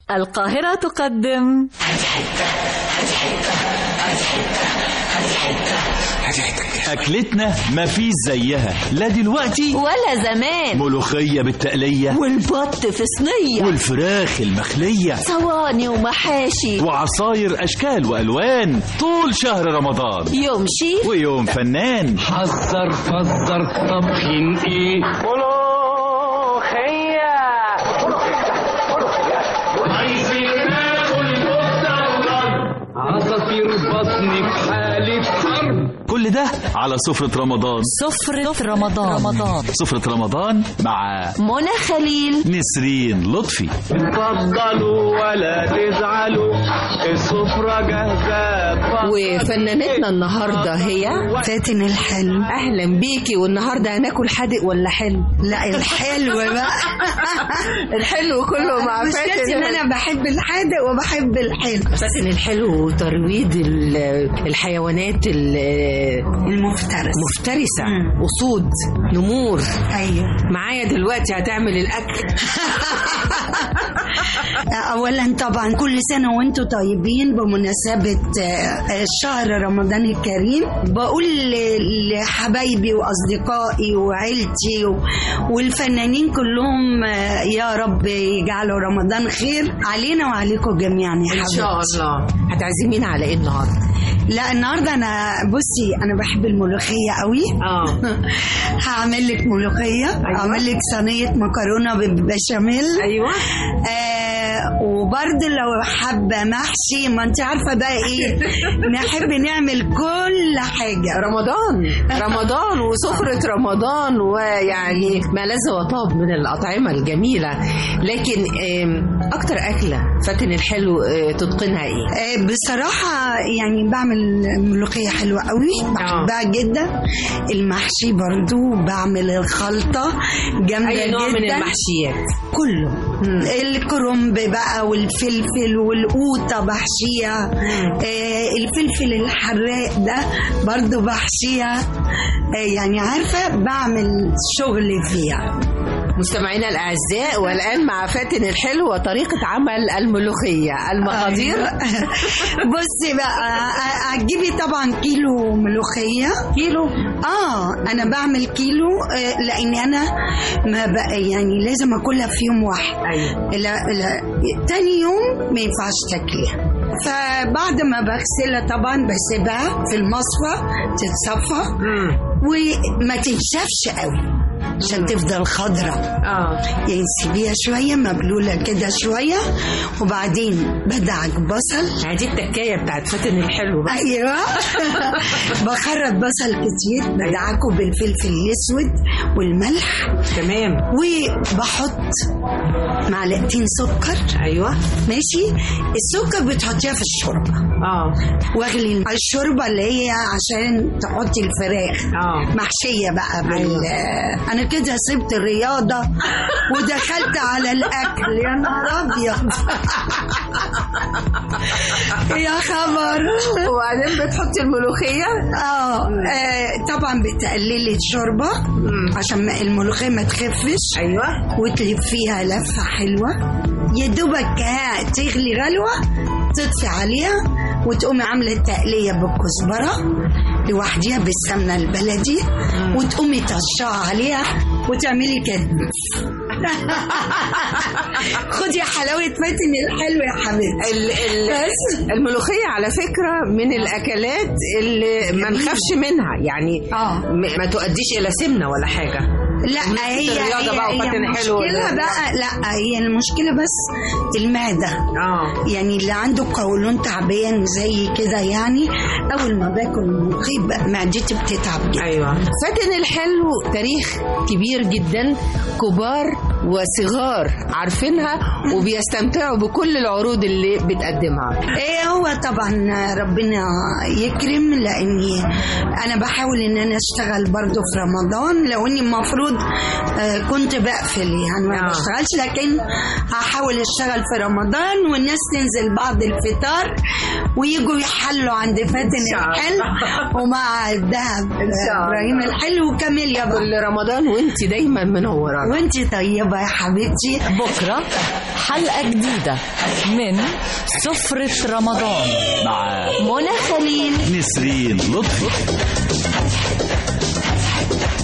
القاهرة تقدم أكلتنا مفيش زيها لا دلوقتي ولا زمان ملوخية بالتقلية والبط في صينية والفراخ المخلية صواني ومحاشي وعصاير أشكال وألوان طول شهر رمضان يوم شيف ويوم فنان حذر فزر طبخين ايه عايزين ناكل عصافير بطني في حالة حرب كل ده على سفرة رمضان سفرة رمضان رمضان سفرة رمضان مع منى خليل نسرين لطفي اتفضلوا ولا تزعلوا السفرة جاهزة وفنانتنا النهارده هي فاتن الحلو اهلا بيكي والنهارده هناكل حادق ولا حلو لا الحلو بقى الحلو كله مع مشكلتي ان فاتن انا بحب الحادق وبحب الحلو فاتن الحلو وترويض ال- الحيوانات ال- المفترس المفترسه مم. اسود نمور ايوه معايا دلوقتي هتعمل الاكل اولا طبعا كل سنه وانتم طيبين بمناسبه آه، شهر رمضان الكريم بقول ل- لحبايبي واصدقائي وعيلتي و- والفنانين كلهم آه، يا رب يجعلوا رمضان خير علينا وعليكم جميعا يا ان حبيبتي شاء الله هتعزمينا على ايه النهارده لا النهارده انا بصي انا بحب الملوخيه قوي اه هعمل لك ملوخيه أيوة. هعمل لك صينيه مكرونه بالبشاميل ايوه آه وبرضه لو حابه محشي ما انت عارفه بقى ايه نحب نعمل كل حاجه رمضان رمضان وسفرة رمضان ويعني ما لذ وطاب من الأطعمة الجميلة لكن آم، أكتر أكلة فاتن الحلو آه، تتقنها إيه؟ آه بصراحة يعني بعمل ملوخية حلوة قوي بحبها جدا المحشي برضو بعمل الخلطة جامدة أي نوع جدا من المحشيات كله الكرنب بقى والفلفل والقوطة بحشيها آه الفلفل الحراق ده برضو بحشيها آه يعني عارفة بعمل شغل فيها مستمعينا الأعزاء والآن مع فاتن الحلو وطريقة عمل الملوخية المقادير أيوة. بصي بقى ه- هتجيبي طبعا كيلو ملوخية كيلو اه انا بعمل كيلو آه لان انا ما بقى يعني لازم اكلها في يوم واحد أيوة لا لا تاني يوم ما ينفعش تاكليها فبعد ما بغسلها طبعا بسيبها في المصفى تتصفى وما تنشفش قوي عشان تفضل خضرة آه يعني تسيبيها شوية مبلولة كده شوية وبعدين بدعك بصل يعني دي التكاية بتاعت فاتن الحلو بقى ايوه بخرط بصل كتير بدعكه بالفلفل الاسود والملح تمام وبحط معلقتين سكر أيوة ماشي السكر بتحطيها في الشوربه آه واغلي الشوربه اللي هي عشان تحطي الفراخ آه محشيه بقى بال انا كده سبت الرياضه ودخلت على الاكل يا نهار ابيض يا خبر وبعدين بتحطي الملوخية اه آه، طبعا بتقللي الشوربه عشان ما- الملوخيه ما تخفش أيوة وتلفيها لفه حلوه يا دوبك ها تغلي غلوه تطفي عليها وتقومي عامله التقليه بالكزبره لوحديها بالسمنه البلدي وتقومي ترشها عليها وتعملي كده خدي حلاوه فاتن الحلو يا حبيبتي ال ال بس. الملوخية على فكرة من الأكلات اللي ما نخافش منها يعني اه م- ما تؤديش إلى سمنة ولا حاجة لا هي الرياضة هي, بقى هي وفاتن حلو المشكلة ولا- بقى لا هي المشكلة بس المعدة اه يعني اللي عنده قولون تعبان زي كده يعني اول ما باكل ملوخيه بقى معدتي بتتعب جدا ايوه فاتن الحلو تاريخ كبير جدا كبار وصغار عارفينها وبيستمتعوا بكل العروض اللي بتقدمها ايه هو طبعا ربنا يكرم لاني انا بحاول ان انا اشتغل برضو في رمضان لو اني المفروض آه، كنت بقفل يعني ما آه. بشتغلش لكن هحاول اشتغل في رمضان والناس تنزل بعد الفطار ويجوا يحلوا عند فاتن شاء الله. الحلو ومع الذهب شاء الله. ابراهيم الحلو وكاميليا بقى كل رمضان وانت دايما منورانا وانت طيبه بقى يا حبيبتي بكرة حلقة جديدة من سفرة رمضان مع منى خليل نسرين لطفي